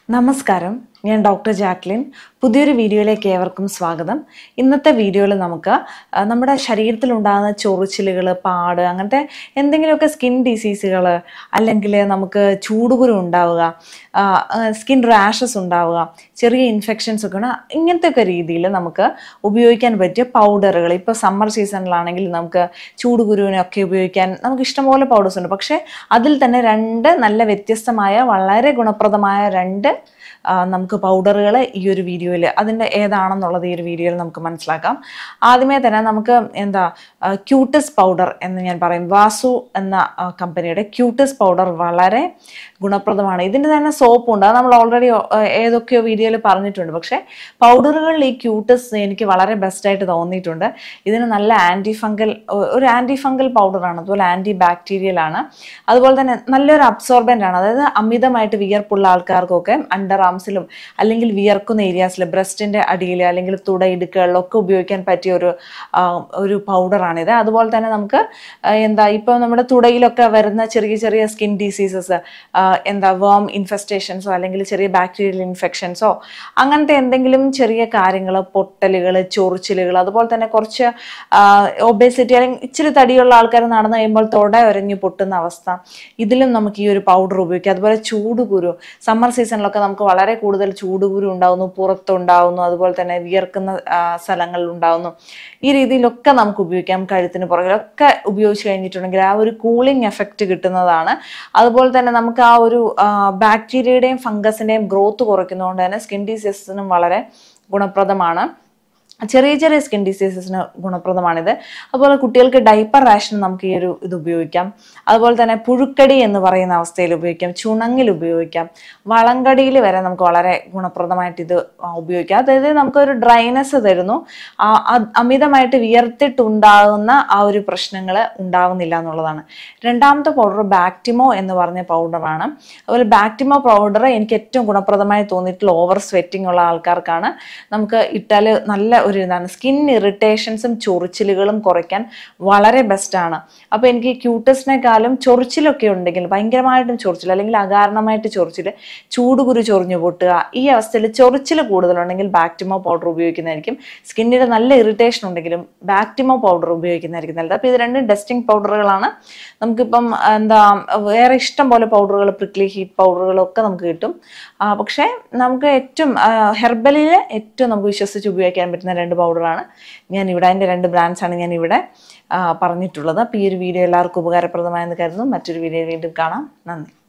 നമസ്കാരം ഞാൻ doctor Jacqueline പുതിയൊരു വീഡിയോയിലേക്ക് ഏവർക്കും സ്വാഗതം ഇന്നത്തെ വീഡിയോയിൽ നമുക്ക് ആ, നമ്മുടെ ശരീരത്തിലുണ്ടാകുന്ന ചൊറിച്ചിലുകൾ പാട് അങ്ങനത്തെ എന്തെങ്കിലുമൊക്കെ സ്കിൻ ഡിസീസുകൾ അല്ലെങ്കിൽ നമുക്ക് ചൂടുകുരു ഉണ്ടാവുക സ്കിൻ റാഷസ് ഉണ്ടാവുക ചെറിയ ഇൻഫെക്ഷൻസ് ഒക്കെ ഉണ്ട് ഇങ്ങനത്തെ ഒക്കെ രീതിയിൽ നമുക്ക് ഉപയോഗിക്കാൻ പറ്റിയ പൗഡറുകൾ ഇപ്പോൾ സമ്മർ സീസണിലാണെങ്കിൽ നമുക്ക് ചൂടുകുരുവിനൊക്കെ ഉപയോഗിക്കാൻ നമുക്ക് ഇഷ്ടംപോലെ പൗഡേഴ്സ് ഉണ്ട് പക്ഷേ അതിൽ തന്നെ രണ്ട് നല്ല വ്യത്യസ്തമായ വളരെ ഗുണപ്രദമായ രണ്ട് ആ, നമുക്ക് പൗഡറുകൾ ഈ ഒരു വീഡിയോയിൽ അതിൻ്റെ ഏതാണെന്നുള്ളത് ഈ ഒരു വീഡിയോയിൽ നമുക്ക് മനസ്സിലാക്കാം ആദ്യമേ തന്നെ നമുക്ക് എന്താ ക്യൂട്ടസ് പൗഡർ എന്ന് ഞാൻ പറയും വാസു എന്ന ആ, കമ്പനിയുടെ ക്യൂട്ടസ് പൗഡർ വളരെ ഗുണപ്രദമാണ് ഇതിൻ്റെ തന്നെ സോപ്പ് ഉണ്ട് അത് നമ്മൾ ഓൾറെഡി ഏതൊക്കെയോ വീഡിയോയിൽ പറഞ്ഞിട്ടുണ്ട് പക്ഷേ പൗഡറുകളിൽ ഈ ക്യൂട്ടസ് എനിക്ക് വളരെ ബെസ്റ്റായിട്ട് തോന്നിയിട്ടുണ്ട് ഇതിന് നല്ല ആൻറ്റി ഫംഗൽ ഒരു ആൻറ്റി ഫംഗൽ പൗഡറാണ് അതുപോലെ ആൻറ്റി ബാക്ടീരിയൽ ആണ് അതുപോലെ തന്നെ നല്ലൊരു അബ്സോർബൻ്റ് ആണ് അതായത് അമിതമായിട്ട് വിയർപ്പുള്ള ആൾക്കാർക്കൊക്കെ അണ്ടർ ആംസിലും അല്ലെങ്കിൽ വിയർക്കുന്ന ഏരിയാസിൽ ബ്രസ്റ്റിൻ്റെ അടിയിൽ അല്ലെങ്കിൽ തുട ഇടുക്കുകളിലൊക്കെ ഉപയോഗിക്കാൻ പറ്റിയ ഒരു ആ, ഒരു പൗഡറാണിത് അതുപോലെ തന്നെ നമുക്ക് ആ, എന്താ ഇപ്പോൾ നമ്മുടെ തുടയിലൊക്കെ വരുന്ന ചെറിയ ചെറിയ സ്കിൻ ഡിസീസസ് എന്താ വേം ഇൻഫെസ്റ്റേഷൻസോ അല്ലെങ്കിൽ ചെറിയ ബാക്ടീരിയൽ ഇൻഫെക്ഷൻസോ അങ്ങനത്തെ എന്തെങ്കിലും ചെറിയ കാര്യങ്ങൾ പൊട്ടലുകൾ ചൊറിച്ചിലുകൾ അതുപോലെ തന്നെ കുറച്ച് ഒബേസിറ്റി അല്ലെങ്കിൽ ഇച്ചിരി തടിയുള്ള ആൾക്കാർ നടന്നു കഴിയുമ്പോൾ തൊട ഒരഞ്ഞു പൊട്ടുന്ന അവസ്ഥ ഇതിലും നമുക്ക് ഈ ഒരു പൗഡർ ഉപയോഗിക്കാം അതുപോലെ ചൂടുകുരു സമ്മർ സീസണിലൊക്കെ നമുക്ക് വളരെ കൂടുതൽ ചൂടുകുരു ഉണ്ടാവുന്നു പുറത്തുണ്ടാവുന്നു അതുപോലെ തന്നെ വിയർക്കുന്ന ആ, സ്ഥലങ്ങളിൽ ഉണ്ടാവുന്നു ഈ രീതിയിലൊക്കെ നമുക്ക് ഉപയോഗിക്കാം കഴുത്തിന് പുറകിലൊക്കെ ഉപയോഗിച്ച് കഴിഞ്ഞിട്ടുണ്ടെങ്കിൽ ആ ഒരു കൂളിംഗ് എഫക്റ്റ് കിട്ടുന്നതാണ് അതുപോലെ തന്നെ നമുക്ക് ആ ഒരു ബാക്ടീരിയയുടെയും ഫംഗസിൻ്റെയും ഗ്രോത്ത് കുറയ്ക്കുന്നതുകൊണ്ട് തന്നെ സ്കിൻ ഡിസീസസിനും വളരെ ഗുണപ്രദമാണ് ചെറിയ ചെറിയ സ്കിൻ ഡിസീസസിന് ഗുണപ്രദമാണിത് അതുപോലെ കുട്ടികൾക്ക് ഡൈപ്പർ റാഷൻ നമുക്ക് ഈ ഒരു ഇത് ഉപയോഗിക്കാം അതുപോലെ തന്നെ പുഴുക്കടി എന്ന് പറയുന്ന അവസ്ഥയിൽ ഉപയോഗിക്കാം ചുണങ്ങിൽ ഉപയോഗിക്കാം വളങ്കടിയിൽ വരെ നമുക്ക് വളരെ ഗുണപ്രദമായിട്ട് ഇത് ആ, ഉപയോഗിക്കാം അതായത് നമുക്കൊരു ഡ്രൈനെസ് തരുന്നു ആ, അത് അമിതമായിട്ട് വിയർത്തിട്ടുണ്ടാകുന്ന ആ ഒരു പ്രശ്നങ്ങൾ ഉണ്ടാവുന്നില്ല എന്നുള്ളതാണ് രണ്ടാമത്തെ പൗഡർ ബാക്ടിമോ എന്ന് പറഞ്ഞ പൗഡറാണ് അതുപോലെ ബാക്ടിമോ പൗഡർ എനിക്ക് ഏറ്റവും ഗുണപ്രദമായി തോന്നിയിട്ടുള്ള ഓവർ സ്വെറ്റിംഗ് ഉള്ള ആൾക്കാർക്കാണ് നമുക്ക് ഇട്ടാൽ നല്ല ഒരു ഇതാണ് സ്കിൻ ഇറിറ്റേഷൻസും ചൊറിച്ചിലുകളും കുറയ്ക്കാൻ വളരെ ബെസ്റ്റാണ് അപ്പോൾ എനിക്ക് ക്യൂട്ടസിനെക്കാളും ചൊറിച്ചിലൊക്കെ ഉണ്ടെങ്കിൽ ഭയങ്കരമായിട്ടും ചൊറിച്ചിൽ അല്ലെങ്കിൽ അകാരണമായിട്ട് ചൊറിച്ചിൽ ചൂടുകുരു ചൊറിഞ്ഞു പൊട്ടുക ഈ അവസ്ഥയിൽ ചൊറിച്ചിൽ കൂടുതലുണ്ടെങ്കിൽ ബാക്ടിമോ പൗഡർ ഉപയോഗിക്കുന്നതായിരിക്കും സ്കിന്നിൽ നല്ല ഇറിറ്റേഷൻ ഉണ്ടെങ്കിലും ബാക്ടിമോ പൗഡർ ഉപയോഗിക്കുന്നതായിരിക്കും നല്ലത് അപ്പോൾ ഇത് രണ്ടും ഡസ്റ്റിംഗ് പൗഡറുകളാണ് നമുക്കിപ്പം എന്താ വേറെ ഇഷ്ടം പോലെ പൗഡറുകൾ പ്രിക്ലി ഹീറ്റ് പൗഡറുകളൊക്കെ നമുക്ക് കിട്ടും ആ, പക്ഷേ നമുക്ക് ഏറ്റവും ഹെർബലിൽ ഏറ്റവും നമുക്ക് വിശ്വസിച്ച് ഉപയോഗിക്കാൻ പറ്റുന്ന രണ്ട് പൗഡറാണ് ഞാൻ ഇവിടെ അതിൻ്റെ രണ്ട് ബ്രാൻഡ്സാണ് ഞാൻ ഇവിടെ ആ, പറഞ്ഞിട്ടുള്ളത് അപ്പോൾ ഈ ഒരു വീഡിയോ എല്ലാവർക്കും ഉപകാരപ്രദമായെന്ന് കരുതുന്നു മറ്റൊരു വീഡിയോ വീണ്ടും കാണാം നന്ദി